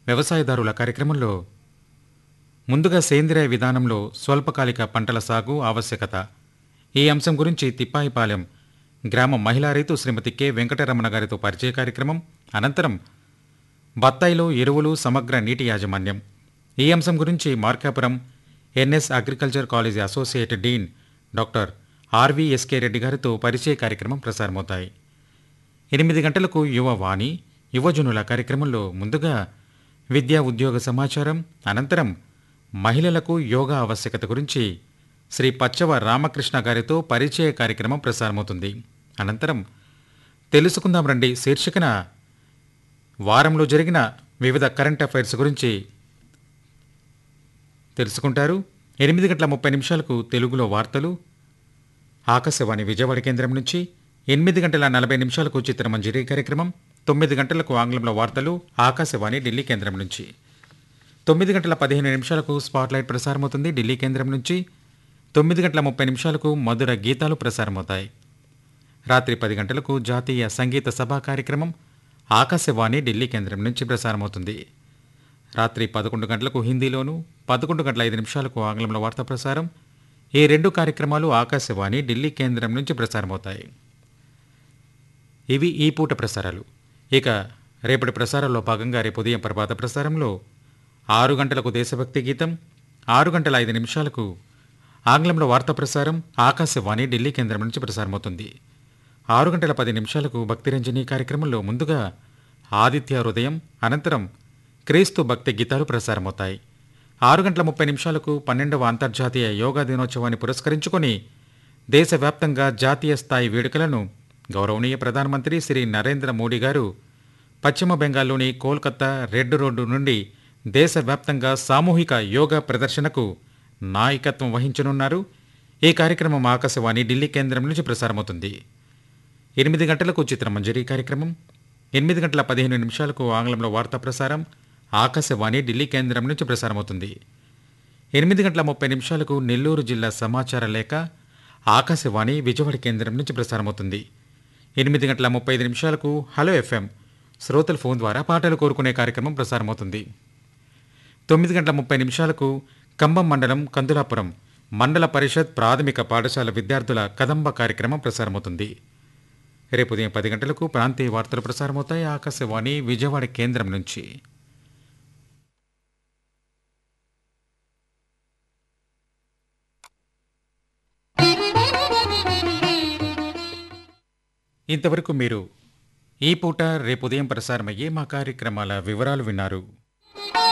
వ్యవసాయదారుల కార్యక్రమంలో ముందుగా సేంద్రియ విధానంలో స్వల్పకాలిక పంటల సాగు ఆవశ్యకత ఈ అంశం గురించి తిప్పాయిపాలెం గ్రామ మహిళా రైతు శ్రీమతి కె వెంకటరమణ గారితో పరిచయ కార్యక్రమం అనంతరం బత్తాయిలో ఎరువులు సమగ్ర నీటి యాజమాన్యం ఈ అంశం గురించి Markapuram N S agriculture college associate dean doctor R V S K Reddy గారితో పరిచయ కార్యక్రమం ప్రసారమవుతాయి ఎనిమిది గంటలకు యువ వాణి యువజనుల కార్యక్రమంలో ముందుగా విద్యా ఉద్యోగ సమాచారం అనంతరం మహిళలకు యోగా ఆవశ్యకత గురించి శ్రీ పచ్చవ రామకృష్ణ గారితో పరిచయ కార్యక్రమం ప్రసారమవుతుంది అనంతరం తెలుసుకుందాం రండి శీర్షికన వారంలో జరిగిన వివిధ కరెంట్ అఫైర్స్ గురించి తెలుసుకుంటారు ఎనిమిది గంటల ముప్పై నిమిషాలకు తెలుగులో వార్తలు ఆకాశవాణి విజయవాడ కేంద్రం నుంచి ఎనిమిది గంటల నలభై నిమిషాలకు చిత్రమంజరి కార్యక్రమం తొమ్మిది గంటలకు ఆంగ్లంలో వార్తలు ఆకాశవాణి ఢిల్లీ కేంద్రం నుంచి తొమ్మిది గంటల పదిహేను నిమిషాలకు స్పాట్లైట్ ప్రసారమవుతుంది ఢిల్లీ కేంద్రం నుంచి తొమ్మిది గంటల ముప్పై నిమిషాలకు మధుర గీతాలు ప్రసారమవుతాయి రాత్రి పది గంటలకు జాతీయ సంగీత సభా కార్యక్రమం ఆకాశవాణి ఢిల్లీ కేంద్రం నుంచి ప్రసారమవుతుంది రాత్రి పదకొండు గంటలకు హిందీలోను పదకొండు గంటల ఐదు నిమిషాలకు ఆంగ్లంలో వార్తా ప్రసారం ఈ రెండు కార్యక్రమాలు ఆకాశవాణి ఢిల్లీ కేంద్రం నుంచి ప్రసారమవుతాయి ఇవి ఈ పూట ప్రసారాలు ఇక రేపటి ప్రసారంలో భాగంగా రేపు ఉదయం ప్రభాత ప్రసారంలో ఆరు గంటలకు దేశభక్తి గీతం ఆరు గంటల ఐదు నిమిషాలకు ఆంగ్లంలో వార్తా ప్రసారం ఆకాశవాణి ఢిల్లీ కేంద్రం నుంచి ప్రసారమవుతుంది ఆరు గంటల పది నిమిషాలకు భక్తిరంజని కార్యక్రమంలో ముందుగా ఆదిత్య హృదయం అనంతరం క్రీస్తు భక్తి గీతాలు ప్రసారమవుతాయి ఆరు గంటల ముప్పై నిమిషాలకు పన్నెండవ అంతర్జాతీయ యోగా దినోత్సవాన్ని పురస్కరించుకొని దేశవ్యాప్తంగా జాతీయ స్థాయి వేడుకలను గౌరవనీయ ప్రధానమంత్రి శ్రీ నరేంద్ర మోడీ గారు పశ్చిమ బెంగాల్లోని కోల్కతా రెడ్ రోడ్డు నుండి దేశవ్యాప్తంగా సామూహిక యోగా ప్రదర్శనకు నాయకత్వం వహించనున్నారు ఈ కార్యక్రమం ఆకాశవాణి ఢిల్లీ కేంద్రం నుంచి ప్రసారమవుతుంది ఎనిమిది గంటలకు చిత్రమంజరి కార్యక్రమం ఎనిమిది గంటల పదిహేను నిమిషాలకు ఆంగ్లంలో వార్తా ప్రసారం ఆకాశవాణి ఢిల్లీ కేంద్రం నుంచి ప్రసారమవుతుంది ఎనిమిది గంటల ముప్పై నిమిషాలకు నెల్లూరు జిల్లా సమాచార లేఖ ఆకాశవాణి విజయవాడ కేంద్రం నుంచి ప్రసారమవుతుంది ఎనిమిది గంటల ముప్పై ఐదు నిమిషాలకు హలో ఎఫ్ఎం శ్రోతల ఫోన్ ద్వారా పాటలు కోరుకునే కార్యక్రమం ప్రసారమవుతుంది తొమ్మిది గంటల ముప్పై నిమిషాలకు కంబం మండలం కందులాపురం మండల పరిషత్ ప్రాథమిక పాఠశాల విద్యార్థుల కదంబ కార్యక్రమం ప్రసారమవుతుంది రేపు ఉదయం పది గంటలకు ప్రాంతీయ వార్తలు ప్రసారమవుతాయి ఆకాశవాణి విజయవాడ కేంద్రం నుంచి ఇంతవరకు మీరు ఈ పూట రేపు ఉదయం ప్రసారమయ్యే మా కార్యక్రమాల వివరాలు విన్నారు